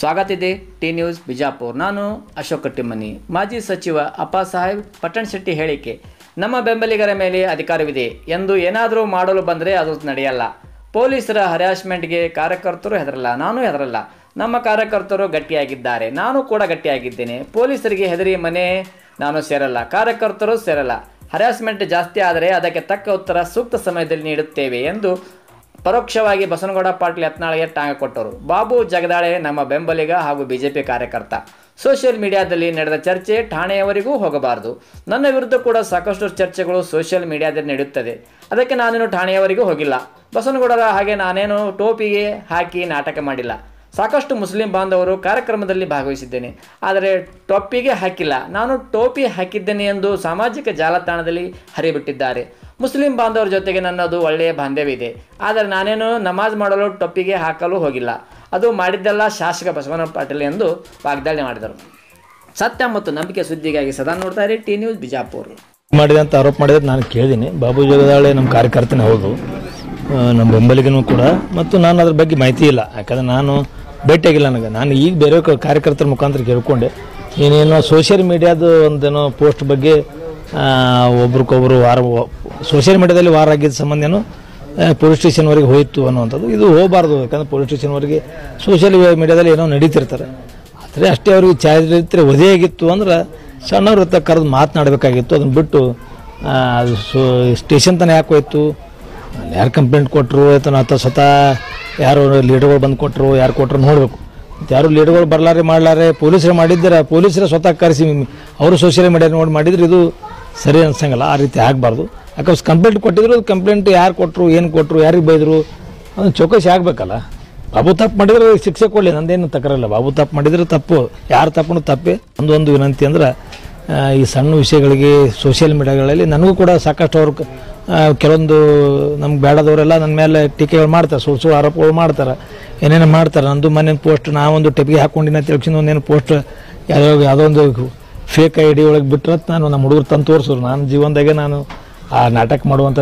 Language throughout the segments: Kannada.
ಸ್ವಾಗತ ಇದೆ ಟಿ ನ್ಯೂಸ್ ಬಿಜಾಪುರ್ ನಾನು ಅಶೋಕ್ ಕಟ್ಟಿಮನಿ ಮಾಜಿ ಸಚಿವ ಅಪ್ಪ ಸಾಹೇಬ್ ಪಟ್ಟಣ್ ಶೆಟ್ಟಿ ಹೇಳಿಕೆ ನಮ್ಮ ಬೆಂಬಲಿಗರ ಮೇಲೆ ಅಧಿಕಾರವಿದೆ ಎಂದು ಏನಾದರೂ ಮಾಡಲು ಬಂದರೆ ಅದು ನಡೆಯಲ್ಲ ಪೊಲೀಸರ ಹರಾಸ್ಮೆಂಟ್ಗೆ ಕಾರ್ಯಕರ್ತರು ಹೆದರಲ್ಲ ನಾನು ಹೆದರಲ್ಲ ನಮ್ಮ ಕಾರ್ಯಕರ್ತರು ಗಟ್ಟಿಯಾಗಿದ್ದಾರೆ ನಾನು ಕೂಡ ಗಟ್ಟಿಯಾಗಿದ್ದೇನೆ ಪೊಲೀಸರಿಗೆ ಹೆದರಿ ಮನೆ ನಾನು ಸೇರಲ್ಲ ಕಾರ್ಯಕರ್ತರು ಸೇರಲ್ಲ ಹರಾಸ್ಮೆಂಟ್ ಜಾಸ್ತಿ ಆದರೆ ಅದಕ್ಕೆ ತಕ್ಕ ಉತ್ತರ ಸೂಕ್ತ ಸಮಯದಲ್ಲಿ ನೀಡುತ್ತೇವೆ ಎಂದು ಪರೋಕ್ಷವಾಗಿ ಬಸನಗೌಡ ಪಾಟೀಲ್ ಯತ್ನಾಳ್ಗೆ ಟಾಂಗ ಕೊಟ್ಟರು ಬಾಬು ಜಗದಾಳೆ ನಮ್ಮ ಬೆಂಬಲಿಗ ಹಾಗೂ ಬಿಜೆಪಿ ಕಾರ್ಯಕರ್ತ ಸೋಷಿಯಲ್ ಮೀಡಿಯಾದಲ್ಲಿ ನಡೆದ ಚರ್ಚೆ ಠಾಣೆಯವರೆಗೂ ಹೋಗಬಾರದು ನನ್ನ ವಿರುದ್ಧ ಕೂಡ ಸಾಕಷ್ಟು ಚರ್ಚೆಗಳು ಸೋಷಿಯಲ್ ಮೀಡಿಯಾದಲ್ಲಿ ನಡೆಯುತ್ತದೆ ಅದಕ್ಕೆ ನಾನೇನು ಠಾಣೆಯವರೆಗೂ ಹೋಗಿಲ್ಲ ಬಸನಗೌಡರ ಹಾಗೆ ನಾನೇನು ಟೋಪಿಗೆ ಹಾಕಿ ನಾಟಕ ಮಾಡಿಲ್ಲ ಸಾಕಷ್ಟು ಮುಸ್ಲಿಂ ಬಾಂಧವರು ಕಾರ್ಯಕ್ರಮದಲ್ಲಿ ಭಾಗವಹಿಸಿದ್ದೇನೆ ಆದರೆ ಟೋಪಿಗೆ ಹಾಕಿಲ್ಲ ನಾನು ಟೋಪಿ ಹಾಕಿದ್ದೇನೆ ಎಂದು ಸಾಮಾಜಿಕ ಜಾಲತಾಣದಲ್ಲಿ ಹರಿಬಿಟ್ಟಿದ್ದಾರೆ ಮುಸ್ಲಿಂ ಬಾಂಧವರ ಜೊತೆಗೆ ನನ್ನದು ಒಳ್ಳೆಯ ಬಾಂಧವ್ಯವಿದೆ ಆದರೆ ನಾನೇನು ನಮಾಜ್ ಮಾಡಲು ಟೊಪ್ಪಿಗೆ ಹಾಕಲು ಹೋಗಿಲ್ಲ ಅದು ಮಾಡಿದ್ದೆಲ್ಲ ಶಾಸಕ ಬಸವನ ಪಾಟೀಲ್ ಎಂದು ವಾಗ್ದಾಳಿ ಮಾಡಿದರು ಸತ್ಯ ಮತ್ತು ನಂಬಿಕೆ ಸುದ್ದಿಗಾಗಿ ಸದಾ ನೋಡ್ತಾ ಇರಿ ಟಿ ನ್ಯೂಸ್ ಬಿಜಾಪುರ್ ಮಾಡಿದೆ ಅಂತ ಆರೋಪ ಮಾಡಿದ್ರೆ ನಾನು ಕೇಳಿದ್ದೀನಿ ಬಾಬು ಜಗದಾಳೆ ನಮ್ಮ ಕಾರ್ಯಕರ್ತನೇ ಹೌದು ಆ, ನಮ್ಮ ಬೆಂಬಲಿಗನೂ ಕೂಡ ಮತ್ತು ನಾನು ಅದ್ರ ಬಗ್ಗೆ ಮಾಹಿತಿ ಇಲ್ಲ ಯಾಕಂದ್ರೆ ನಾನು ಭೇಟಿಯಾಗಿಲ್ಲ ನನಗೆ ನಾನು ಈಗ ಬೇರೆ ಕ- ಕಾರ್ಯಕರ್ತರ ಮುಖಾಂತರ ಕೇಳ್ಕೊಂಡೆ ಏನೇನೋ ಸೋಷಿಯಲ್ ಮೀಡಿಯಾದ ಒಂದೇನೋ ಪೋಸ್ಟ್ ಬಗ್ಗೆ ಆ, ಒಬ್ರಿಗೊಬ್ರು ವಾರ ಸೋಷಿಯಲ್ ಮೀಡಿಯಾದಲ್ಲಿ ವಾರ ಆಗಿದ್ದ ಸಂಬಂಧ ಏನೋ ಪೊಲೀಸ್ ಸ್ಟೇಷನ್ವರೆಗೆ ಹೋಯಿತು ಅನ್ನುವಂಥದ್ದು ಇದು ಹೋಗಬಾರ್ದು ಯಾಕಂದ್ರೆ ಪೊಲೀಸ್ ಸ್ಟೇಷನ್ವರೆಗೆ ಸೋಷಿಯಲ್ ಮೀಡಿಯಾದಲ್ಲಿ ಏನೋ ನಡೀತಿರ್ತಾರೆ ಆದರೆ ಅಷ್ಟೇ ಅವ್ರಿಗೆ ಚಾರಿತ್ರ್ಯ ಒದೆಯಾಗಿತ್ತು ಅಂದ್ರೆ ಸಣ್ಣವ್ರ ಹತ್ರ ಕರೆದು ಮಾತನಾಡಬೇಕಾಗಿತ್ತು ಅದನ್ನ ಬಿಟ್ಟು ಆ, ಅದು ಸೊ ಸ್ಟೇಷನ್ ತನಕ ಯಾಕೆ ಹೋಯ್ತು ಅಲ್ಲಿ ಯಾರು ಕಂಪ್ಲೇಂಟ್ ಕೊಟ್ಟರು ಅಥವಾ ಅಥವಾ ಸ್ವತಃ ಯಾರು ಲೀಡರ್ಗಳು ಬಂದು ಕೊಟ್ಟರು ಯಾರು ಕೊಟ್ಟರು ನೋಡಬೇಕು ಮತ್ತು ಯಾರು ಲೀಡರ್ಗಳು ಬರಲಾರೆ ಮಾಡಲಾರೆ ಪೊಲೀಸರು ಮಾಡಿದ್ರೆ ಪೊಲೀಸರೇ ಸ್ವತಃ ಕರೆಸಿ ಅವರು ಸೋಷಿಯಲ್ ಮೀಡಿಯಾ ನೋಡಿ ಮಾಡಿದ್ರೆ ಇದು ಸರಿ ಅನ್ಸಂಗಲ್ಲ ಆ ರೀತಿ ಆಗಬಾರ್ದು ಯಾಕಂದ್ರೆ ಕಂಪ್ಲೇಂಟ್ ಕೊಟ್ಟಿದ್ರು ಕಂಪ್ಲೇಂಟ್ ಯಾರು ಕೊಟ್ಟರು ಏನು ಕೊಟ್ಟರು ಯಾರಿಗೆ ಬೈದರು ಅದನ್ನು ಚೌಕಸಿ ಆಗಬೇಕಲ್ಲ ಬಾಬು ತಪ್ಪು ಮಾಡಿದ್ರೆ ಶಿಕ್ಷೆ ಕೊಡಲಿ ನಂದೇನು ತಕರಲ್ಲ ಬಾಬು ತಪ್ಪು ಮಾಡಿದ್ರೆ ತಪ್ಪು ಯಾರು ತಪ್ಪು ತಪ್ಪೇ ಒಂದು ಒಂದು ವಿನಂತಿ ಅಂದ್ರೆ ಆ, ಈ ಸಣ್ಣ ವಿಷಯಗಳಿಗೆ ಸೋಷಿಯಲ್ ಮೀಡಿಯಾಗಳಲ್ಲಿ ನನಗೂ ಕೂಡ ಸಾಕಷ್ಟು ಅವ್ರು ಕ- ಆ, ಕೆಲವೊಂದು ನಮ್ಗೆ ಬೇಡದವರೆಲ್ಲ ನನ್ನ ಮೇಲೆ ಟೀಕೆಗಳು ಮಾಡ್ತಾರೆ ಸುಳ್ಳು ಸುಳ್ಳು ಆರೋಪಗಳು ಮಾಡ್ತಾರೆ ಏನೇನೋ ಮಾಡ್ತಾರೆ ನಂದು ಮನೆ ಪೋಸ್ಟ್ ನಾವೊಂದು ಟೆಪಿಗೆ ಹಾಕೊಂಡಿನ ತಿಳ್ಕೊಂಡು ಒಂದೇನು ಪೋಸ್ಟ್ ಯಾವುದೋ ಯಾವುದೋ ಒಂದು ಫೇಕ್ ಐ ಡಿ ಒಳಗೆ ಬಿಟ್ಟರೆ ನಾನು ನಮ್ಮ ಹುಡುಗರು ತಂದು ತೋರಿಸಿದ್ರು ನಾನು ಜೀವನದಾಗೆ ನಾನು ಆ ನಾಟಕ ಮಾಡುವಂಥ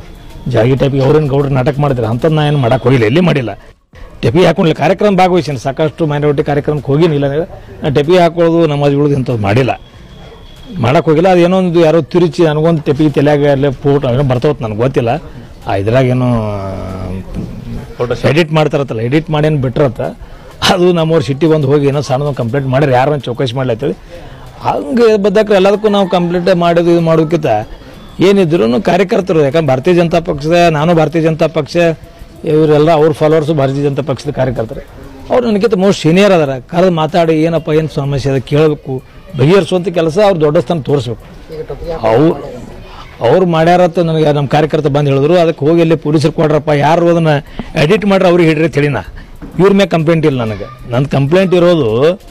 ಜಾಗಿ ಟೈಪಿಗೆ ಅವ್ರೇನು ಗೌಡ್ರು ನಾಟಕ ಮಾಡಿದ್ರು ಅಂಥದ್ದು ನಾನು ಏನು ಮಾಡಕ್ಕೆ ಹೋಗಿಲ್ಲ ಎಲ್ಲಿ ಮಾಡಿಲ್ಲ ಟೆಪಿ ಹಾಕೊಂಡಿಲ್ಲ ಕಾರ್ಯಕ್ರಮ ಭಾಗವಹಿಸಿನಿ ಸಾಕಷ್ಟು ಮೈನಾರಿಟಿ ಕಾರ್ಯಕ್ರಮಕ್ಕೆ ಹೋಗಿನಿ ಇಲ್ಲ ನಾನು ಟೆಪಿ ಹಾಕೊಳ್ಳೋದು ನಮಾಜ್ಗಳದು ಇಂಥದ್ದು ಮಾಡಿಲ್ಲ ಮಾಡಕ್ಕೆ ಹೋಗಿಲ್ಲ ಅದು ಏನೋ ಒಂದು ಯಾರೋ ತಿರುಚಿ ನನಗೊಂದು ಟೆಪಿ ತಲೆಯಾಗ ಅಲ್ಲೇ ಫೋಟೋ ಏನೋ ಬರ್ತಾವತ್ತು ನನಗೆ ಗೊತ್ತಿಲ್ಲ ಆ ಇದ್ರಾಗ ಏನೋ ಎಡಿಟ್ ಮಾಡ್ತಾರತ್ತಲ್ಲ ಎಡಿಟ್ ಮಾಡಿ ಏನು ಬಿಟ್ರತ್ತ ಅದು ನಮ್ಮವ್ರು ಸಿಟಿ ಬಂದು ಹೋಗಿ ಏನೋ ಸಣ್ಣದೊಂದು ಕಂಪ್ಲೇಂಟ್ ಮಾಡ್ಯಾರ ಯಾರನ್ನ ಚೌಕಾಸಿ ಮಾಡ್ಲತ್ತೇಳಿ ಹಂಗೆ ಬದ್ದಕ್ರೆ ಎಲ್ಲದಕ್ಕೂ ನಾವು ಕಂಪ್ಲೇಂಟ್ ಮಾಡೋದು ಇದು ಮಾಡೋಕ್ಕಿಂತ ಏನಿದ್ರು ಕಾರ್ಯಕರ್ತರು ಯಾಕಂದ್ರೆ ಭಾರತೀಯ ಜನತಾ ಪಕ್ಷದ ನಾನು ಭಾರತೀಯ ಜನತಾ ಪಕ್ಷ ಇವರೆಲ್ಲ ಅವ್ರ ಫಾಲೋವರ್ಸು ಭಾರತೀಯ ಜನತಾ ಪಕ್ಷದ ಕಾರ್ಯಕರ್ತರು ಅವ್ರು ನನಗಿಂತ ಮೋಸ್ಟ್ ಸೀನಿಯರ್ ಅದಾರ ಕರೆದು ಮಾತಾಡಿ ಏನಪ್ಪ ಏನು ಸಮಸ್ಯೆ ಅದ ಕೇಳಬೇಕು ಬಗೆಹರಿಸುವಂಥ ಕೆಲಸ ಅವ್ರು ದೊಡ್ಡ ಸ್ಥಾನ ತೋರಿಸ್ಬೇಕು ಅವ್ರು ಅವ್ರು ಮಾಡ್ಯಾರತ್ತ ನನಗೆ ನಮ್ಮ ಕಾರ್ಯಕರ್ತ ಬಂದು ಹೇಳಿದ್ರು ಅದಕ್ಕೆ ಹೋಗಿ ಅಲ್ಲಿ ಪೊಲೀಸರು ಕೊಡ್ರಪ್ಪ ಯಾರು ಅದನ್ನ ಎಡಿಟ್ ಮಾಡ್ರೆ ಅವ್ರಿಗೆ ಹಿಡ್ರಿ ತಿಳಿನ ಇವ್ರ ಮೇಲೆ ಕಂಪ್ಲೇಂಟ್ ಇಲ್ಲ ನನಗೆ ನನ್ನ ಕಂಪ್ಲೇಂಟ್ ಇರೋದು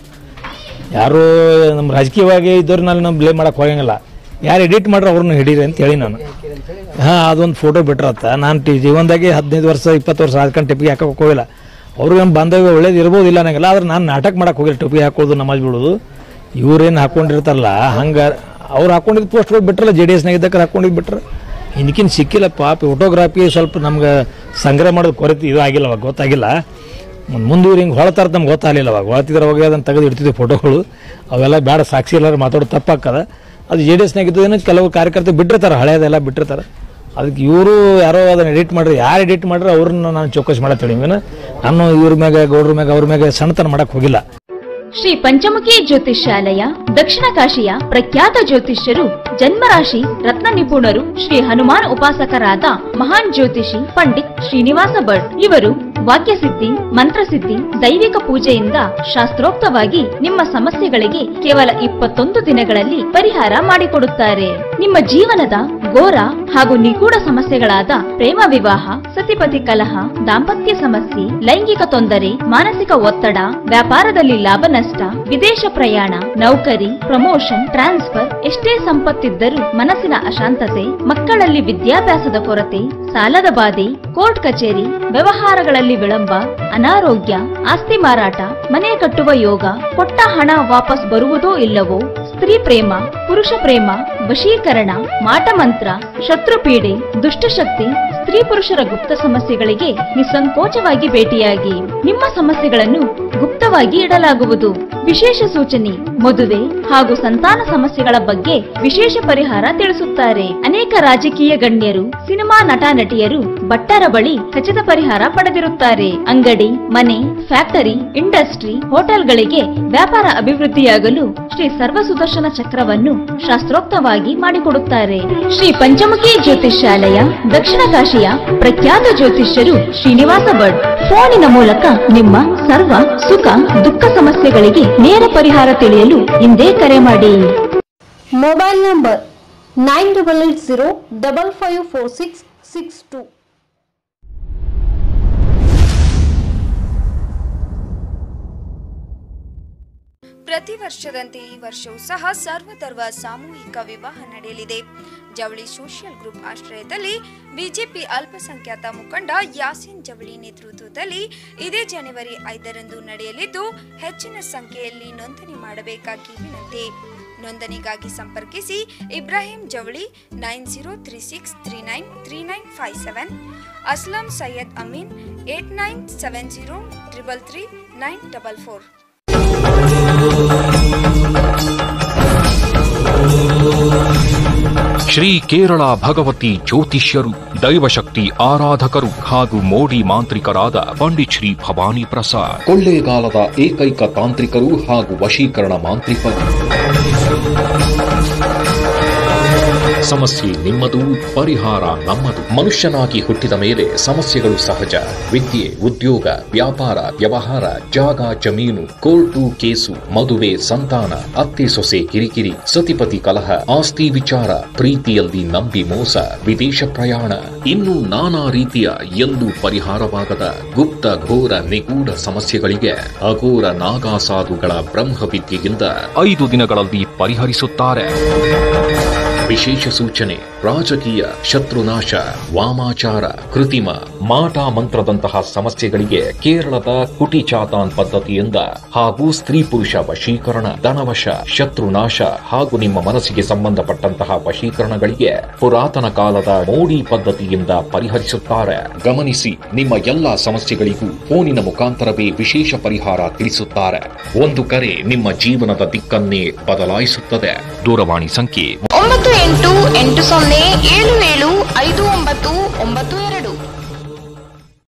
ಯಾರು ನಮ್ಮ ರಾಜಕೀಯವಾಗಿ ಇದ್ದವ್ರನ್ನ ನಾವು ಬ್ಲೇಮ್ ಮಾಡಕ್ಕೆ ಹೋಗಂಗಿಲ್ಲ ಯಾರು ಎಡಿಟ್ ಮಾಡ್ರೆ ಅವ್ರನ್ನ ಹಿಡೀರಿ ಅಂತ ಹೇಳಿ ನಾನು ಹಾಂ ಅದೊಂದು ಫೋಟೋ ಬಿಟ್ರತ್ತ ನಾನು ಟಿ ಜೀವನದಾಗೆ ಹದಿನೈದು ವರ್ಷ ಇಪ್ಪತ್ತು ವರ್ಷ ಆದ್ಕೊಂಡು ಟಿಪ್ಪಿಗೆ ಹಾಕಕ್ಕೆ ಹೋಗಿಲ್ಲ ಅವ್ರಿಗೆ ನಮ್ಮ ಬಾಂಧವ್ಯ ಒಳ್ಳೇದು ಇರ್ಬೋದು ಇಲ್ಲ ನನಗೆಲ್ಲ ಆದ್ರೆ ನಾನು ನಾಟಕ ಮಾಡಕ್ಕೆ ಹೋಗಿಲ್ಲ ಟೊಪ್ಪಿ ಹಾಕೋದು ನಮಾಜ್ ಬಿಡೋದು ಇವ್ರೇನು ಹಾಕೊಂಡಿರ್ತಾರಲ್ಲ ಹಂಗೆ ಅವ್ರು ಹಾಕೊಂಡಿದ್ದು ಪೋಸ್ಟ್ಗಳು ಬಿಟ್ರಲ್ಲ ಜೆ ಡಿ ಎಸ್ನಾಗ ಇದ್ದಕ್ಕೆ ಹಾಕೊಂಡಿದ್ದು ಬಿಟ್ರೆ ಹಿಂದಕ್ಕಿನ ಸಿಕ್ಕಿಲ್ಲ ಪಾಪ ಫೋಟೋಗ್ರಾಫಿ ಸ್ವಲ್ಪ ನಮ್ಗೆ ಸಂಗ್ರಹ ಮಾಡೋದು ಕೊರತೆ ಇದು ಆಗಿಲ್ಲ ಅವಾಗ ಗೊತ್ತಾಗಿಲ್ಲ ಮುಂದೆ ಇವ್ರು ಹಿಂಗೆ ಹೊಳತಾರ ನಮ್ಗೆ ಗೊತ್ತಾಗಲಿಲ್ಲ ಅವಾಗ ಹೊಳತಿದ್ರೆ ಅವಾಗ ಅದನ್ನು ತೆಗೆದು ಇಡ್ತಿದ್ವಿ ಫೋಟೋಗಳು ಅವೆಲ್ಲ ಬೇಡ ಸಾಕ್ಷಿ ಎಲ್ಲರೂ ಮಾತಾಡೋದು ತಪ್ಪಾಕದ ಅದು ಜೆ ಡಿ ಎಸ್ನಾಗ ಇದ್ದದೇನೋ ಕೆಲವು ಕಾರ್ಯಕರ್ತರು ಬಿಟ್ಟಿರ್ತಾರೆ ಹಳೆಯದೆಲ್ಲ ಬಿಟ್ಟಿರ್ತಾರೆ ಅದಕ್ಕೆ ಇವರು ಯಾರೋ ಅದನ್ನು ಎಡಿಟ್ ಮಾಡ್ರಿ ಯಾರು ಎಡಿಟ್ ಮಾಡ್ರೆ ಅವ್ರನ್ನ ನಾನು ಚೌಕಸಿ ಮಾಡತ್ತೇಳಿ ನಾನು ಇವ್ರ ಮ್ಯಾಗ ಗೌಡ್ರ ಮ್ಯಾಗ ಅವ್ರ ಮ್ಯಾಗ ಸಣ್ಣತನ ಮಾಡಕ್ಕೆ ಹೋಗಿಲ್ಲ ಶ್ರೀ ಪಂಚಮುಖಿ ಜ್ಯೋತಿಷ್ಯಾಲಯ ದಕ್ಷಿಣ ಕಾಶಿಯ ಪ್ರಖ್ಯಾತ ಜ್ಯೋತಿಷ್ಯರು ಜನ್ಮರಾಶಿ ರತ್ನ ನಿಪುಣರು ಶ್ರೀ ಹನುಮಾನ್ ಉಪಾಸಕರಾದ ಮಹಾನ್ ಜ್ಯೋತಿಷಿ ಪಂಡಿತ್ ಶ್ರೀನಿವಾಸ ಭಟ್ ಇವರು ವಾಕ್ಯಸಿದ್ಧಿ ಮಂತ್ರಸಿದ್ಧಿ ದೈವಿಕ ಪೂಜೆಯಿಂದ ಶಾಸ್ತ್ರೋಕ್ತವಾಗಿ ನಿಮ್ಮ ಸಮಸ್ಯೆಗಳಿಗೆ ಕೇವಲ ಇಪ್ಪತ್ತೊಂದು ದಿನಗಳಲ್ಲಿ ಪರಿಹಾರ ಮಾಡಿಕೊಡುತ್ತಾರೆ ನಿಮ್ಮ ಜೀವನದ ಘೋರ ಹಾಗೂ ನಿಗೂಢ ಸಮಸ್ಯೆಗಳಾದ ಪ್ರೇಮ ವಿವಾಹ ಸತಿಪತಿ ಕಲಹ ದಾಂಪತ್ಯ ಸಮಸ್ಯೆ ಲೈಂಗಿಕ ತೊಂದರೆ ಮಾನಸಿಕ ಒತ್ತಡ ವ್ಯಾಪಾರದಲ್ಲಿ ಲಾಭ ನಷ್ಟ ವಿದೇಶ ಪ್ರಯಾಣ ನೌಕರಿ ಪ್ರಮೋಷನ್ ಟ್ರಾನ್ಸ್ಫರ್ ಎಷ್ಟೇ ಸಂಪತ್ತಿದ್ದರೂ ಮನಸ್ಸಿನ ಅಶಾಂತತೆ ಮಕ್ಕಳಲ್ಲಿ ವಿದ್ಯಾಭ್ಯಾಸದ ಕೊರತೆ ಸಾಲದ ಬಾಧೆ ಕೋರ್ಟ್ ಕಚೇರಿ ವ್ಯವಹಾರಗಳಲ್ಲಿ ವಿಳಂಬ ಅನಾರೋಗ್ಯ ಆಸ್ತಿ ಮಾರಾಟ ಮನೆ ಕಟ್ಟುವ ಯೋಗ ಕೊಟ್ಟ ಹಣ ವಾಪಸ್ ಬರುವುದೋ ಇಲ್ಲವೋ ಸ್ತ್ರೀ ಪ್ರೇಮ ಪುರುಷ ಪ್ರೇಮ ವಶೀಕರಣ ಮಾಟಮಂತ್ರ ಶತ್ರುಪೀಡೆ ದುಷ್ಟಶಕ್ತಿ ಸ್ತ್ರೀ ಪುರುಷರ ಗುಪ್ತ ಸಮಸ್ಯೆಗಳಿಗೆ ನಿಸ್ಸಂಕೋಚವಾಗಿ ಭೇಟಿಯಾಗಿ ನಿಮ್ಮ ಸಮಸ್ಯೆಗಳನ್ನು ಗುಪ್ತವಾಗಿ ಉಚಿತವಾಗಿ ಇಡಲಾಗುವುದು ವಿಶೇಷ ಸೂಚನೆ ಮದುವೆ ಹಾಗೂ ಸಂತಾನ ಸಮಸ್ಯೆಗಳ ಬಗ್ಗೆ ವಿಶೇಷ ಪರಿಹಾರ ತಿಳಿಸುತ್ತಾರೆ ಅನೇಕ ರಾಜಕೀಯ ಗಣ್ಯರು ಸಿನಿಮಾ ನಟ ನಟಿಯರು ಭಟ್ಟರ ಬಳಿ ಖಚಿತ ಪರಿಹಾರ ಪಡೆದಿರುತ್ತಾರೆ ಅಂಗಡಿ ಮನೆ ಫ್ಯಾಕ್ಟರಿ ಇಂಡಸ್ಟ್ರಿ ಹೋಟೆಲ್ಗಳಿಗೆ ವ್ಯಾಪಾರ ಅಭಿವೃದ್ಧಿಯಾಗಲು ಶ್ರೀ ಸರ್ವ ಸುದರ್ಶನ ಚಕ್ರವನ್ನು ಶಾಸ್ತ್ರೋಕ್ತವಾಗಿ ಮಾಡಿಕೊಡುತ್ತಾರೆ ಶ್ರೀ ಪಂಚಮುಖಿ ಜ್ಯೋತಿಷ್ಯಾಲಯ ದಕ್ಷಿಣ ಕಾಶಿಯ ಪ್ರಖ್ಯಾತ ಜ್ಯೋತಿಷ್ಯರು ಶ್ರೀನಿವಾಸ ಭಟ್ ಫೋನಿನ ಮೂಲಕ ನಿಮ್ಮ ಸರ್ವ ಸುಖ ದುಃಖ ಸಮಸ್ಯೆಗಳಿಗೆ ನೇರ ಪರಿಹಾರ ತಿಳಿಯಲು ಹಿಂದೆ ಕರೆ ಮಾಡಿ mobile number nine double eight zero double five four six six two ಪ್ರತಿ ವರ್ಷದಂತೆ ಈ ವರ್ಷವೂ ಸಹ ಸರ್ವಧರ್ಮ ಸಾಮೂಹಿಕ ವಿವಾಹ ನಡೆಯಲಿದೆ ಜವಳಿ ಸೋಷಿಯಲ್ ಗ್ರೂಪ್ ಆಶ್ರಯದಲ್ಲಿ ಬಿಜೆಪಿ ಅಲ್ಪಸಂಖ್ಯಾತ ಮುಖಂಡ ಯಾಸಿನ್ ಜವಳಿ ನೇತೃತ್ವದಲ್ಲಿ ಇದೇ ಜನವರಿ ಐದರಂದು ನಡೆಯಲಿದ್ದು ಹೆಚ್ಚಿನ ಸಂಖ್ಯೆಯಲ್ಲಿ ನೋಂದಣಿ ಮಾಡಬೇಕಾಗಿ ವಿನಂತಿ ನೋಂದಣಿಗಾಗಿ ಸಂಪರ್ಕಿಸಿ Ibrahim Javali nine zero three six three nine three nine five seven Aslam Syed Ameen eight nine seven zero triple three nine double four Shri Kerala Bhagavathi ಜ್ಯೋತಿಷ್ಯರು ದೈವಶಕ್ತಿ ಆರಾಧಕರು ಹಾಗೂ ಮೋಡಿ ಮಾಂತ್ರಿಕರಾದ ಪಂಡಿತ್ ಶ್ರೀ ಭವಾನಿ ಪ್ರಸಾದ್ ಕೊಳ್ಳೇಗಾಲದ ಏಕೈಕ ತಾಂತ್ರಿಕರು ಹಾಗೂ ವಶೀಕರಣ ಮಾಂತ್ರಿಕರು ಸಮಸ್ಯೆ ನಿಮ್ಮದು ಪರಿಹಾರ ನಮ್ಮದು ಮನುಷ್ಯನಾಗಿ ಹುಟ್ಟಿದ ಮೇಲೆ ಸಮಸ್ಯೆಗಳು ಸಹಜ ವಿದ್ಯೆ ಉದ್ಯೋಗ ವ್ಯಾಪಾರ ವ್ಯವಹಾರ ಜಾಗ ಜಮೀನು ಕೋರ್ಟು ಕೇಸು ಮದುವೆ ಸಂತಾನ ಅತ್ತೆ ಸೊಸೆ ಕಿರಿಕಿರಿ ಸತಿಪತಿ ಕಲಹ ಆಸ್ತಿ ವಿಚಾರ ಪ್ರೀತಿಯಲ್ಲಿ ನಂಬಿ ಮೋಸ ವಿದೇಶ ಪ್ರಯಾಣ ಇನ್ನು ನಾನಾ ರೀತಿಯ ಎಂದು ಪರಿಹಾರವಾಗದ ಗುಪ್ತ ಘೋರ ನಿಗೂಢ ಸಮಸ್ಯೆಗಳಿಗೆ ಅಘೋರ ನಾಗಾಸಾಧುಗಳ ಬ್ರಹ್ಮವಿದ್ಯೆಯಿಂದ ಐದು ದಿನಗಳಲ್ಲಿ ಪರಿಹರಿಸುತ್ತಾರೆ ವಿಶೇಷ ಸೂಚನೆ ರಾಜಕೀಯ ಶತ್ರುನಾಶ ವಾಮಾಚಾರ ಕೃತಿಮ ಮಾಟ ಮಂತ್ರದಂತಹ ಸಮಸ್ಯೆಗಳಿಗೆ ಕೇರಳದ ಕುಟಿ ಚಾತಾನ್ ಪದ್ಧತಿಯಿಂದ ಹಾಗೂ ಸ್ತ್ರೀ ಪುರುಷ ವಶೀಕರಣ ಧನವಶ ಶತ್ರುನಾಶ ಹಾಗೂ ನಿಮ್ಮ ಮನಸ್ಸಿಗೆ ಸಂಬಂಧಪಟ್ಟಂತಹ ವಶೀಕರಣಗಳಿಗೆ ಪುರಾತನ ಕಾಲದ ಮೋಡಿ ಪದ್ಧತಿಯಿಂದ ಪರಿಹರಿಸುತ್ತಾರೆ ಗಮನಿಸಿ ನಿಮ್ಮ ಎಲ್ಲಾ ಸಮಸ್ಯೆಗಳಿಗೂ ಫೋನಿನ ಮುಖಾಂತರವೇ ವಿಶೇಷ ಪರಿಹಾರ ತಿಳಿಸುತ್ತಾರೆ ಒಂದು ಕರೆ ನಿಮ್ಮ ಜೀವನದ ದಿಕ್ಕನ್ನೇ ಬದಲಾಯಿಸುತ್ತದೆ ದೂರವಾಣಿ ಸಂಖ್ಯೆ ಒಂಬತ್ತು ಎಂಟು ಎಂಟು ಸೊನ್ನೆ ಏಳು ಏಳು ಐದು ಒಂಬತ್ತು ಒಂಬತ್ತು ಎರಡು